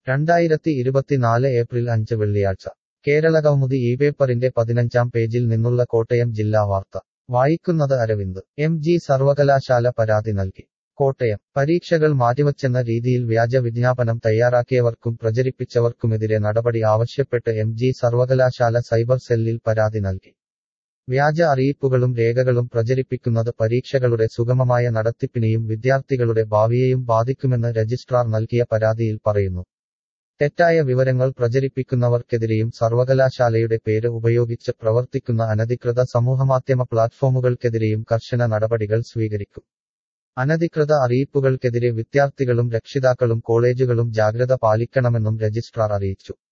രണ്ടായിരത്തി ഇരുപത്തിനാല് ഏപ്രിൽ അഞ്ച് വെള്ളിയാഴ്ച കേരളകൗമുദി ഈ പേപ്പറിന്റെ പതിനഞ്ചാം പേജിൽ നിന്നുള്ള കോട്ടയം ജില്ലാ വാർത്ത വായിക്കുന്നത് അരവിന്ദ് എം ജി സർവകലാശാല പരാതി നൽകി കോട്ടയം പരീക്ഷകൾ മാറ്റിവച്ചെന്ന രീതിയിൽ വ്യാജ വിജ്ഞാപനം തയ്യാറാക്കിയവർക്കും പ്രചരിപ്പിച്ചവർക്കുമെതിരെ നടപടി ആവശ്യപ്പെട്ട് എം ജി സർവകലാശാല സൈബർ സെല്ലിൽ പരാതി നൽകി വ്യാജ അറിയിപ്പുകളും രേഖകളും പ്രചരിപ്പിക്കുന്നത് പരീക്ഷകളുടെ സുഗമമായ നടത്തിപ്പിനെയും വിദ്യാർത്ഥികളുടെ ഭാവിയെയും ബാധിക്കുമെന്ന് രജിസ്ട്രാർ നൽകിയ പരാതിയിൽ പറയുന്നു തെറ്റായ വിവരങ്ങൾ പ്രചരിപ്പിക്കുന്നവർക്കെതിരെയും സർവകലാശാലയുടെ പേര് ഉപയോഗിച്ച് പ്രവർത്തിക്കുന്ന അനധികൃത സമൂഹമാധ്യമ പ്ലാറ്റ്ഫോമുകൾക്കെതിരെയും കർശന നടപടികൾ സ്വീകരിക്കും അനധികൃത അറിയിപ്പുകൾക്കെതിരെ വിദ്യാർത്ഥികളും രക്ഷിതാക്കളും കോളേജുകളും ജാഗ്രത പാലിക്കണമെന്നും രജിസ്ട്രാർ അറിയിച്ചു